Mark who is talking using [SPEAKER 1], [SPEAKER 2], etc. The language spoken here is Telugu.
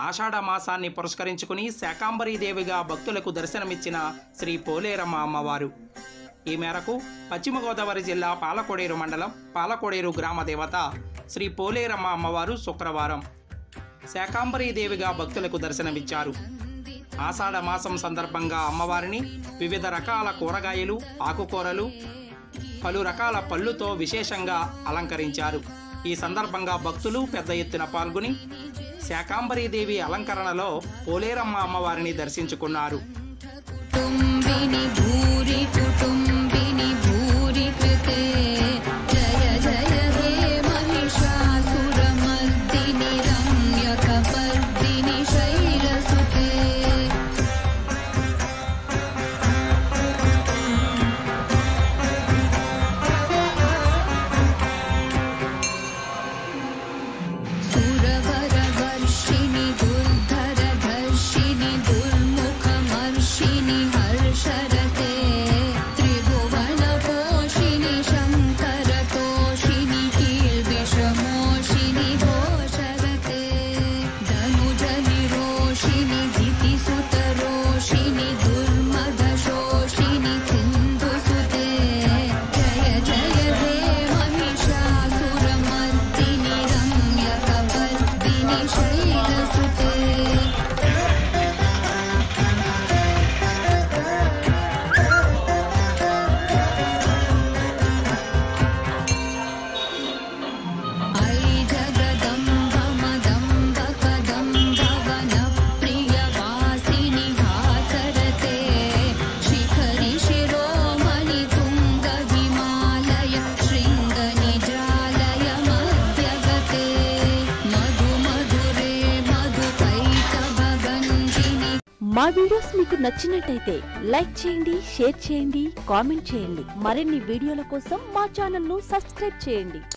[SPEAKER 1] ఆషాఢ మాసాన్ని పురస్కరించుకుని శాకాంబరీదేవిగా భక్తులకు దర్శనమిచ్చిన శ్రీ పోలేరమ్మ అమ్మవారు ఈ మేరకు పశ్చిమ గోదావరి జిల్లా పాలకోడేరు మండలం పాలకోడేరు గ్రామ దేవత శ్రీ పోలేరమ్మ అమ్మవారు శుక్రవారం శాకాంబరీదేవిగా భక్తులకు దర్శనమిచ్చారు ఆషాఢ మాసం సందర్భంగా అమ్మవారిని వివిధ రకాల కూరగాయలు ఆకుకూరలు పలు రకాల పళ్ళుతో విశేషంగా అలంకరించారు ఈ సందర్భంగా భక్తులు పెద్ద ఎత్తున పాల్గొని శాకాంబరీదేవి అలంకరణలో పోలేరమ్మ అమ్మవారిని దర్శించుకున్నారు
[SPEAKER 2] कुटुम्बिनि भूरि कुटुम्बिनि भूरि कृते जय जय हे महिषासुरमर्दिनि रम्यकपर्दिनि शैलसुते सुरवरवर्षिणि दुर्धरधर्षिणि दुर्मुखमर्षिणि हर्षरते त्रिभुवनपोषिणि शङ्करतोषिणि कीर्विषमोषिणि घोषरते धनुजनिरोषिणि धितिसुतरोषिणि दुर्मदशोषिणि सिन्धुसुते जय जय हे महिषासुरमर्दिनि रम्यकवर्दिनि शैलसुते ऐ जगदम्ब मदम्ब कदम्ब वनप्रियवासिनि हासरते शिखरि शिरोमणि तुङ्ग हिमालय शृङ्गनिजालय मध्यगते मधु मधुरे मधुकैतभगञ्जिनि
[SPEAKER 3] మా వీడియోస్ మీకు నచ్చినట్టయితే లైక్ చేయండి షేర్ చేయండి కామెంట్ చేయండి మరిన్ని వీడియోల కోసం మా ఛానల్ ను సబ్స్క్రైబ్ చేయండి